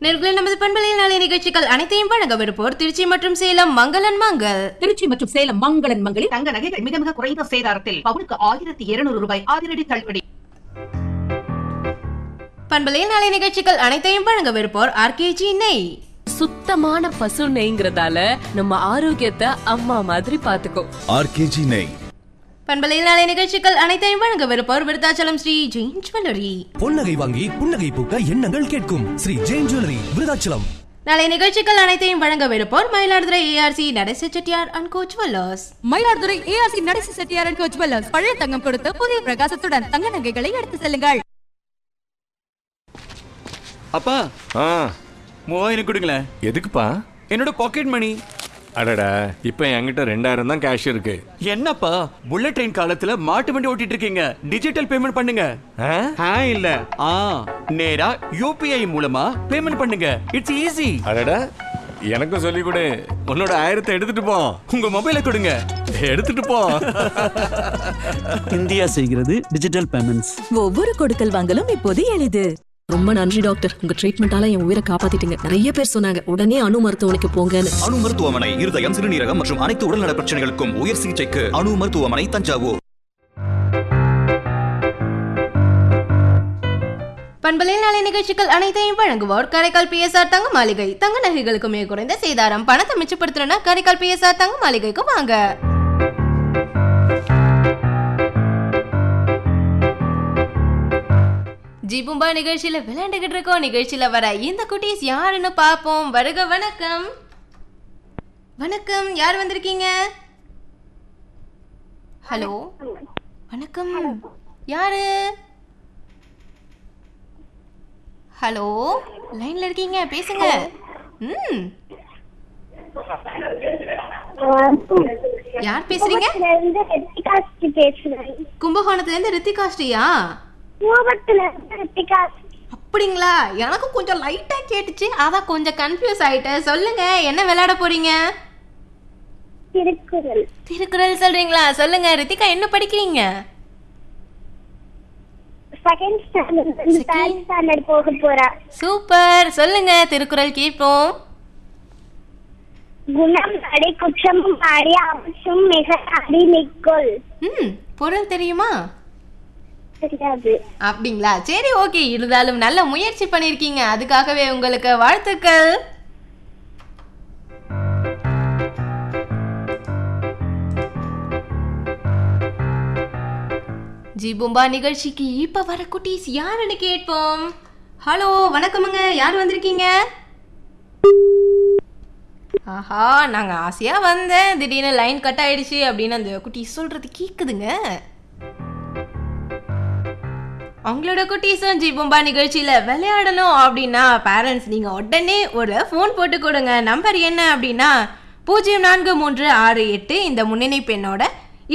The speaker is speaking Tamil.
நேர்களை நமது பண்பலையில் நாளை நிகழ்ச்சிகள் அனைத்தையும் வழங்கவிருப்போர் திருச்சி மற்றும் சேலம் மங்களன் மங்கள் திருச்சி மற்றும் சேலம் மங்களன் மங்களில் தங்க நகைகள் மிக மிக குறைந்த சேதாரத்தில் பவுனுக்கு ஆயிரத்தி இருநூறு ரூபாய் அதிரடி தள்ளுபடி பண்பலையில் நாளை நிகழ்ச்சிகள் அனைத்தையும் வழங்கவிருப்போர் ஆர்கேஜி நெய் சுத்தமான பசு நெய்ங்கிறதால நம்ம ஆரோக்கியத்தை அம்மா மாதிரி பாத்துக்கோ ஆர்கேஜி நெய் பண்பலையில் நாளை நிகழ்ச்சிகள் அனைத்தையும் வழங்கவிருப்போர் விருத்தாச்சலம் ஸ்ரீ ஜெயின் ஜுவல்லரி பொன்னகை வாங்கி புன்னகை பூக்க எண்ணங்கள் கேட்கும் ஸ்ரீ ஜெயின் ஜுவல்லரி விருதாச்சலம் நாளை நிகழ்ச்சிகள் அனைத்தையும் வழங்கவிருப்போர் Mayiladuthurai A R C Nadesa Chettiar and co jewellers Mayiladuthurai A R C Nadesi Chettiar and co jewellers பழைய தங்கம் கொடுத்து புதிய பிரகாசத்துடன் தங்க நகைகளை எடுத்து செல்லுங்கள் அப்பா ஆ மூவாயிரம் கொடுங்களேன் எதுக்குப்பா என்னோட பாக்கெட் மணி அடடா இப்போ என்கிட்ட ரெண்டாயிரம் தான் கேஷ் இருக்கு என்னப்பா புல்லட் ட்ரெயின் காலத்துல மாட்டு வண்டி ஓட்டிட்டு இருக்கீங்க டிஜிட்டல் பேமெண்ட் பண்ணுங்க ஆ? ஆ இல்ல ஆ நேரா யூபிஐ மூலமா பேமெண்ட் பண்ணுங்க இட்ஸ் ஈஸி அடடா எனக்கும் சொல்லி கொடு உன்னோட ஆயிரத்தை எடுத்துட்டு போ உங்க மொபைலை கொடுங்க எடுத்துட்டு போ இந்தியா செய்கிறது டிஜிட்டல் பேமெண்ட்ஸ் ஒவ்வொரு கொடுக்கல் வாங்கலும் இப்போது எளிது ரொம்ப நன்றி டாக்டர் உங்க ட்ரீட்மெண்டால என் உயிரை காப்பாத்திட்டீங்க நிறைய பேர் சொன்னாங்க உடனே அணு மருத்துவமனைக்கு போங்கன்னு அணு மருத்துவமனை இருதயம் சிறுநீரகம் மற்றும் அனைத்து உடல்நல பிரச்சனைகளுக்கும் உயர் சிகிச்சைக்கு அணு மருத்துவமனை தஞ்சாவூர் பண்பலையில் நாளை நிகழ்ச்சிகள் அனைத்தையும் வழங்குவோர் காரைக்கால் பிஎஸ்ஆர் தங்க மாளிகை தங்க நகைகளுக்கு மிக குறைந்த சேதாரம் பணத்தை மிச்சப்படுத்தணும்னா காரைக்கால் பிஎஸ்ஆர் தங்க மாளிகைக்கு வாங்க ஜிபும்பா நிகழ்ச்சியில விளையாண்டுகிட்டு இருக்கோம் நிகழ்ச்சியில வர இந்த குட்டீஸ் யாருன்னு பார்ப்போம் வருக வணக்கம் வணக்கம் யார் வந்திருக்கீங்க ஹலோ வணக்கம் யாரு ஹலோ லைன்ல இருக்கீங்க பேசுங்க ம் யார் பேசுறீங்க இருந்து ரித்திகாஸ்ரீ பேசுறேன் கும்பகோணத்துல இருந்து ரித்திகா ஸ்ரீயா கோபத்துல இருந்து ரித்திகாஸ்ரீ அப்படிங்களா எனக்கும் கொஞ்சம் லைட்டா கேட்டுச்சு அதான் கொஞ்சம் கன்ஃபியூஸ் ஆயிட்டேன் சொல்லுங்க என்ன விளையாட போறீங்க திருக்குறள் திருக்குறள் சொல்றீங்களா சொல்லுங்க ரித்திகா என்ன படிக்கிறீங்க செகண்ட் ஸ்டாண்டர்ட் இருந்து தேர்ட் ஸ்டாண்டர்ட் போக போறா சூப்பர் சொல்லுங்க திருக்குறள் கேட்போம் குணம் அடி குற்றமும் அடி அவற்றும் மிக அடி நிக்கொள் ம் பொருள் தெரியுமா தெரியாது அப்படிங்களா சரி ஓகே இருந்தாலும் நல்ல முயற்சி பண்ணிருக்கீங்க அதுக்காகவே உங்களுக்கு வாழ்த்துக்கள் ஜி பூம்பா நிகழ்ச்சிக்கு இப்ப வர குட்டீஸ் யாருன்னு கேட்போம் ஹலோ வணக்கமுங்க யார் வந்திருக்கீங்க ஆஹா நாங்க ஆசையா வந்தேன் திடீர்னு லைன் கட் ஆயிடுச்சு அப்படின்னு அந்த குட்டீஸ் சொல்றது கேக்குதுங்க அவங்களோட குட்டீஸும் ஜிபும்பா நிகழ்ச்சியில விளையாடணும் அப்படின்னா பேரண்ட்ஸ் நீங்க உடனே ஒரு ஃபோன் போட்டு கொடுங்க நம்பர் என்ன அப்படின்னா பூஜ்ஜியம் நான்கு மூன்று ஆறு எட்டு இந்த முன்னணி பெண்ணோட